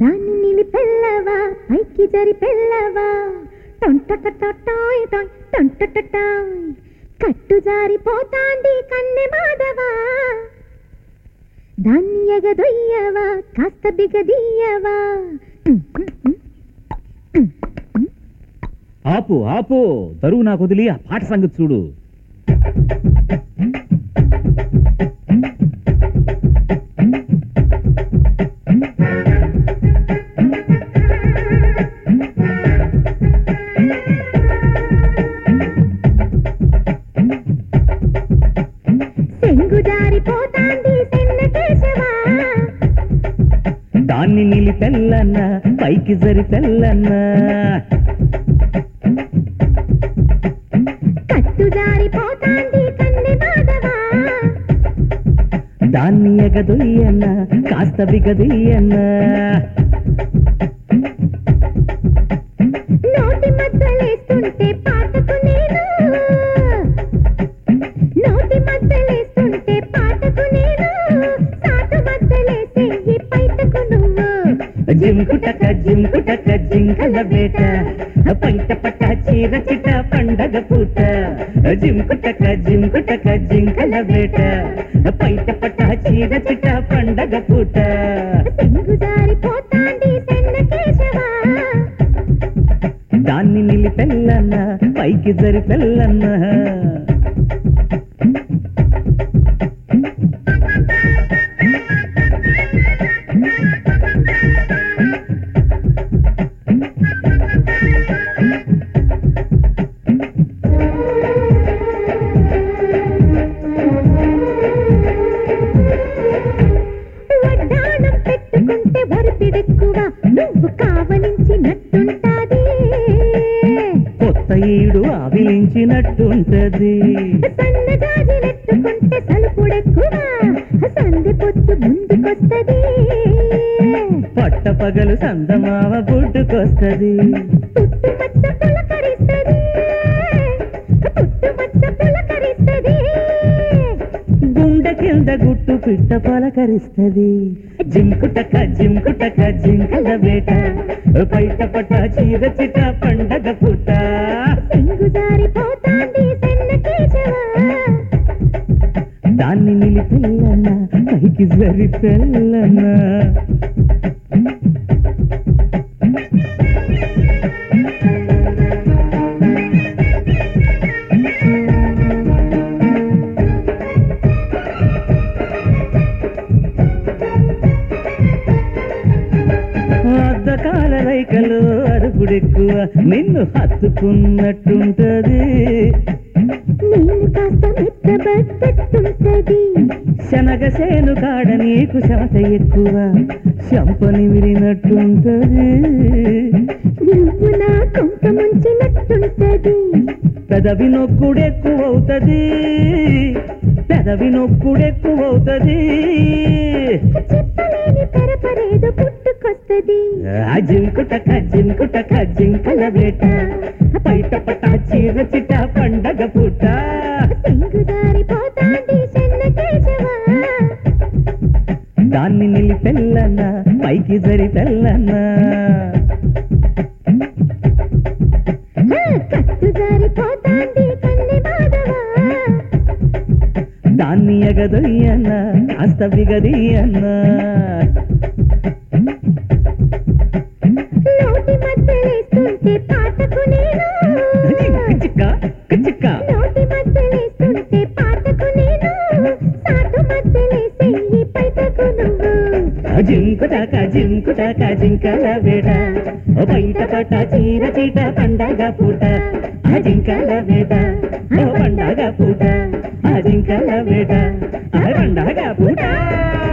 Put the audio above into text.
దాన్ని నిలిపెల్లవా పైకి జరి పెళ్ళవా టొంటటటాయ్ టొంటటటాయ్ కట్టు జారిపోతాంది కన్నె మాధవా దాన్ని ఎగదొయ్యవా కాస్త బిగదీయవా ఆపు ఆపు దరువు నాకు వదిలి ఆ పాట సంగతి చూడు సెంగు జారిపోతాంది సెన్న కేశవా దాన్ని నిలిపెల్లన్న పైకి జరి పెళ్ళన్న కట్టు జారిపోతాంది కన్నె మాధవా దాన్ని ఎగదొయ్యన్న కాస్త బిగదీయన్న నోటి మధ్యలేస్తుంటే పాటకు నేను నోటి మధ్యలేస్తుంటే పాటకు నేను సాటు మధ్యలేసే ఈ పైటకు నువ్వు జింకుటక జింకుటక జింకల బేట పంట పట్ట చీర చిట పండగ పూట జింకుటక జింకుటక జింకల బేట పంట పట్ట చీర చిట పండగ పూట సెంగు జారిపోతాంది సెన్న కేశవా దాన్ని నిలిపెల్లన్న పైకి జరి పెళ్ళన్న వడ్డాణం పెట్టుకుంటే వరిపిడెక్కువ నువ్వు కావలించినట్టుంటాది కొత్త ఈడు ఆవిలించినట్టుంటది సన్నజాజిలెట్టుకుంటే సలుపుడెక్కువ సందె పొత్తు ముందుకొస్తది పట్ట పగలు సందమావ పుట్టుకొస్తది పుట్టుమచ్చ పులకరిస్తది పుట్టుమచ్చ పులకరిస్తది గుండె కింద గుట్టు పిట్ట పలకరిస్తది జింకుటక జింకుటక జింకల వేట బయట పట్ట చీర చిట పండగ పుట్ట సింగు జారిపోతాంది సెన్న కేశవా దాన్ని నిలిపెల్లన్న పైకి జరి పెళ్ళన్న అద్దకాల రైకలు అడుగుడెక్కువ నిన్ను హత్తుకున్నట్టుంటది నేను కాస్త మెత్తబడ్డట్టుంటది శనగ సేను కాడ నీకు శమత ఎక్కువ శంపని విరినట్టుంటది నువ్వు నా కొంత ముంచినట్టుంటది పెదవి నొక్కుడెక్కువవుతది పెదవి నొక్కుడెక్కువవుతది చెప్పలేని పెరపరేదో పుట్టుకొస్తది ఆ జింకుటక జింకుటక జింకల వేట బయట పట చీర చిట పండగ పూట సింగు జారిపోతాంది సెన్న కేశవా దాన్ని నిలిపెల్లన్న పైకి జరి తెల్లన్న ఆ, కట్టు జారిపోతాంది కన్నె మాధవా దాన్ని ఎగదొయ్యన్న కాస్త బిగదీయన్న నోటి మధ్యలేస్తుంటే పాటకు నేను చిక్క చిక్క నోటి మధ్యలేస్తుంటే పాటకు నేను సాటు మధ్యలేసే ఈ పైటకు నువ్వు జింకుటాక జింకుటాక జింకల వేట ఓ బయట పట చీర చీట పండగ పూట ఆ జింకల వేట ఓ పండగ పూట ఆ జింకల వేట ఆ పండగ పూట